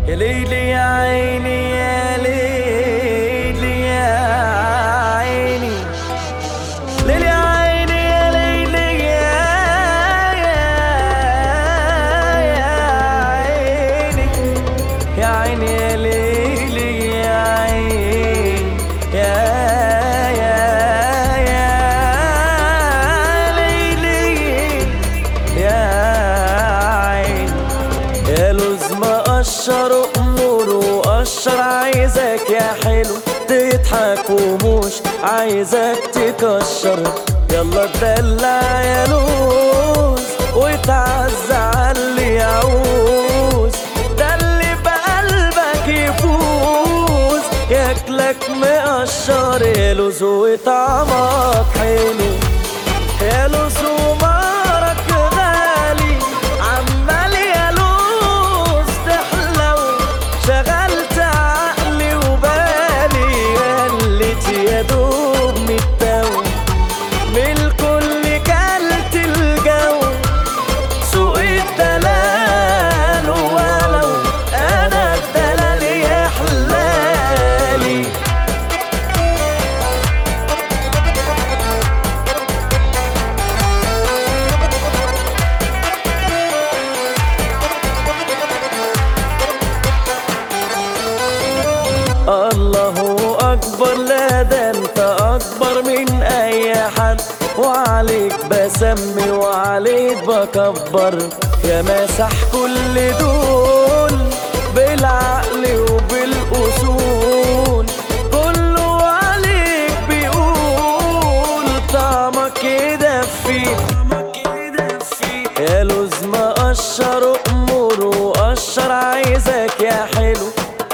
يا ليلي يا عيني يا ليلي يا عيني ليلي يا عيني يا ليلي يا يا عيني يا عيني يا ليلي يا عيني يا يا يا ليلي يا عيني يا لوز مقشر امور وقشر عايزك يا حلو تضحك ومش عايزك تكشر يلا تدلع يا لوز وتعز على اللي يعوز ده اللي بقلبك يفوز ياكلك مقشر يا لوز وطعمك حلو يا لوز ومارك غالي عمال يا لوز تحلو شغلت عقلي وبالي قلت يا دوب متو من الكل كلت الجو سوق الدلال ولو انا الدلال يا حلالي الله اكبر لا ده انت اكبر من اي حد وعليك بسمي وعليك بكبر يا مسح كل دول بالعقل وبالاصول كله عليك بيقول طعمك يدفي يا لوز مقشر امور وقشر عايزك يا حلو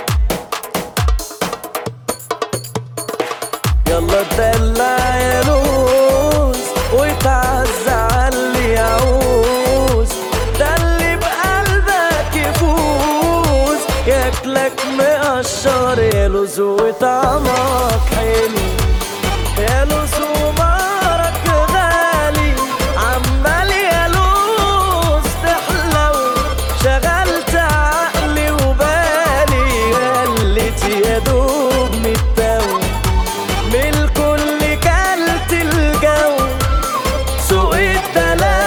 يلا تدلع يا لوز وتعز على اللي يعوز ده اللي بقلبك يفوز ياكلك مقشر يا لوز وطعمك حلو يا لوز ومارك غالي عمال يا لوز تحلو شغلت عقلي وبالي قلت يا دوب متو من الكل كلت الجو سوق الدلال